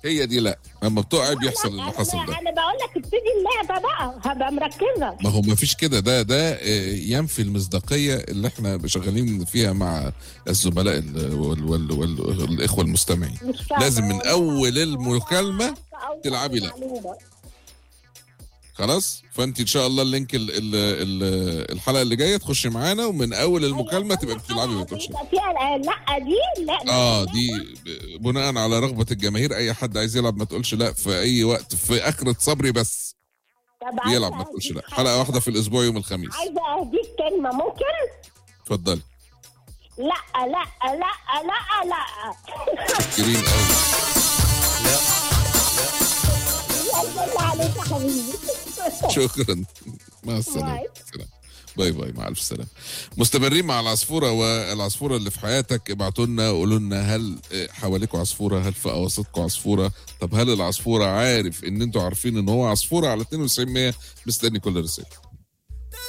هي دي لا اما بتقعي بيحصل اللي لا، حصل انا ده انا بقول لك ابتدي اللعبه بقى هبقى مركزه ما هو ما فيش كده ده ده آه، ينفي المصداقيه اللي احنا شغالين فيها مع الزملاء ال- وال وال وال والاخوه المستمعين مش فاهمة. لازم من اول المكالمه أول تلعبي لا. معلومة. خلاص فانت ان شاء الله اللينك ال ال ال الحلقه اللي جايه تخشي معانا ومن اول المكالمه تبقى بتلعبي ما تقولش لا. يبقى فيها لا دي لا اه دي بناء على رغبه الجماهير اي حد عايز يلعب ما تقولش لا في اي وقت في اخره صبري بس طب عايزة يلعب ما تقولش لا أهديك حلقه حاجة. واحده في الاسبوع يوم الخميس عايزه اهديك كلمه ممكن اتفضلي لا لا لا لا لا كريم قوي الله عليك يا حبيبي شكرا مع السلامه باي. سلام. باي باي مع الف سلامه مستمرين مع العصفوره والعصفوره اللي في حياتك ابعتوا لنا قولوا لنا هل آه، حواليكوا عصفوره هل في اواسطكم عصفوره طب هل العصفوره عارف ان انتوا عارفين ان هو عصفوره على 92 100 مستني كل رساله